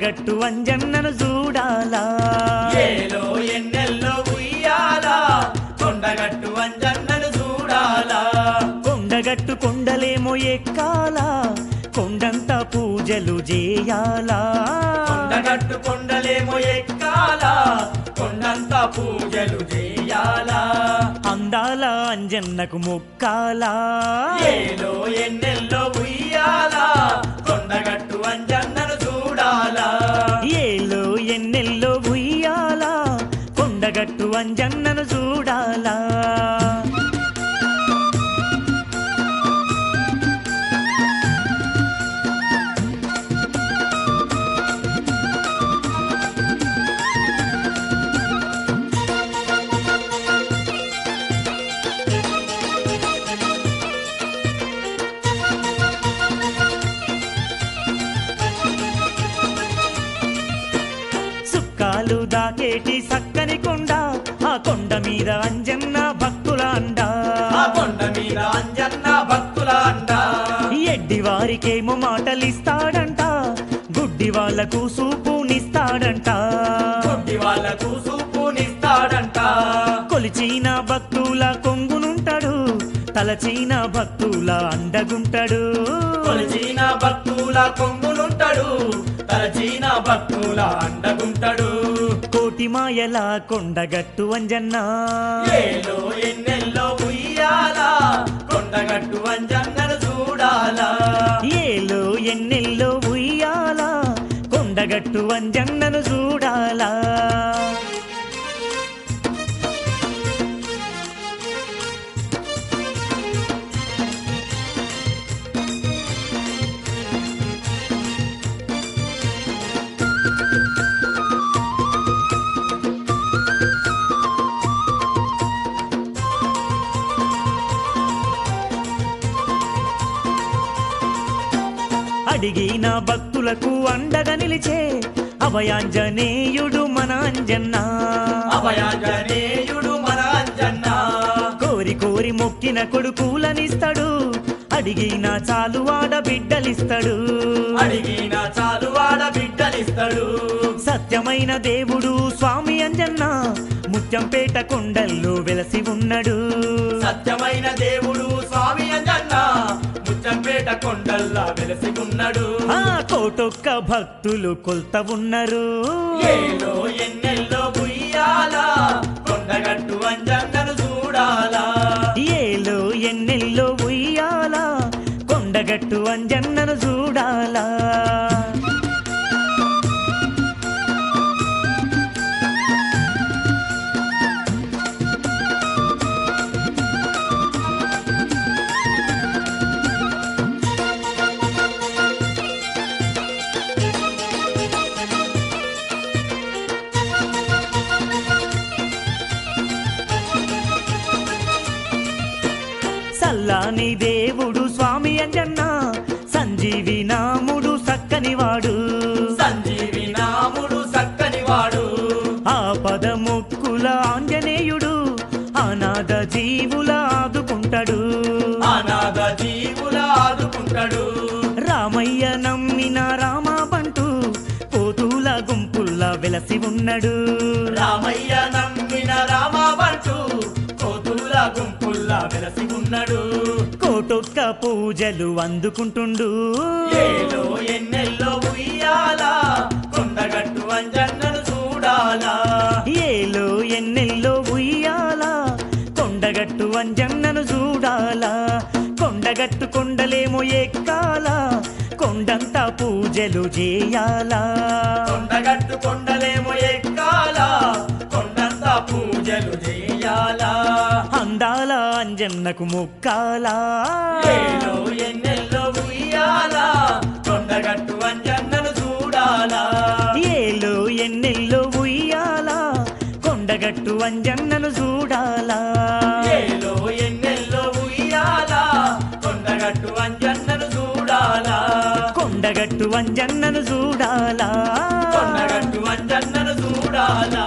కొండగట్టు అంజన్నను చూడాలా ఏలో ఎన్నెల్లో ఉయ్యాలా కొండగట్టు అంజన్నను చూడాలా కొండగట్టు కొండలేమో ఎక్కాలా కొండంత పూజలు చేయాలా కొండగట్టు కొండలేమో ఎక్కాలా కొండంత పూజలు చేయాలా అందాల అంజన్నకు మొక్కాలా ఏలో ఎన్నెల్లో ఉయ్యాలా కొండగట్టు అంజన్నను చూడాలా ఏలో ఎన్నెల్లో ఉయ్యాలా కొండగట్టు అంజన్నను చూడాలా సుక్కాలు దాకేటి సక్కని కొండ ఆ కొండ మీద అంజన్న భక్తుల అండా ఆ కొండ మీద అంజన్న భక్తుల అంట ఎడ్డి వారికేమో మాటలిస్తాడంట గుడ్డి వాళ్లకు సూపునిస్తాడంట గుడ్డి వాళ్ళకు సూపునిస్తాడంట కొలిచిన భక్తుల కొంగునుంటాడు తలచిన భక్తుల అండగుంటాడు కొలిచిన భక్తుల కొంగులుంటాడు తలచిన భక్తుల అండగుంటాడు కోటి మాయల కొండగట్టు అంజన్న ఏలో ఎన్నెల్లో ఉయ్యాలా కొండగట్టు అంజన్నను చూడాలా ఏలో ఎన్నెల్లో ఉయ్యాలా కొండగట్టు అంజన్నను చూడాలా అడిగిన భక్తులకు అండగా నిలిచే అభయాంజనేయుడు మన అంజన్న అభయాంజనేయుడు మన అంజన్న కోరి కోరి మొక్కిన కొడుకులనిస్తాడు అడిగిన చాలు వాడ బిడ్డలిస్తాడు అడిగిన చాలు వాడ బిడ్డలిస్తాడు సత్యమైన దేవుడు స్వామి అంజన్న ముత్యంపేట కొండల్లో వెలసి ఉన్నాడు సత్యమైన దేవుడు స్వామి అంజన్న ముచ్చంపేట కొండల్లా వెలసి ఉన్నాడు ఆ కోటొక్క భక్తులు కొల్త ఉన్నారు ఏలో ఎన్నెల్లో ఉయ్యాలా కొండగట్టు అంజన్నను చూడాలా ఏలో ఎన్నెల్లో ఉయ్యాలా కొండగట్టు అంజన్నను చూడాలా సల్లాని దేవుడు స్వామి అంజన్న సంజీవి నాముడు సక్కనివాడు సంజీవి నాముడు సక్కని వాడు ఆపద ముక్కుల ఆంజనేయుడు అనాథ జీవుల ఆదుకుంటాడు అనాథ జీవుల ఆదుకుంటాడు రామయ్య నమ్మిన రామ బంటూ కోతుల గుంపుల్లా వెలసి ఉన్నాడు రామయ్య నమ్మిన రామబంటూ కోతుల గుంపుల్లా వెలసి ఉన్నాడు కోటొక్క పూజలు అందుకుంటుండు ఏలో ఎన్నెల్లో ఉయ్యాలా కొండగట్టు అంజన్నను చూడాలా ఏలో ఎన్నెల్లో ఉయ్యాలా కొండగట్టు అంజన్నను చూడాలా కొండగట్టు కొండలేమో ఎక్కాలా కొండంతా పూజలు చేయాలా కొండగట్టు కొండలేమో ఎక్కాలా కొండంతా పూజలు చేయాలా అందాల అంజన్నకు మొక్కాలా ఏలో ఎన్నెల్లో ఉయ్యాలా కొండగట్టు అంజన్నను చూడాలా ఏలో ఎన్నెల్లో ఉయ్యాలా కొండగట్టు అంజన్నను చూడాలా ఏలో ఎన్నెల్లో ఉయ్యాలా కొండగట్టు అంజన్నను చూడాలా కొండగట్టు అంజన్నను చూడాలా కొండగట్టు అంజన్నను చూడాలా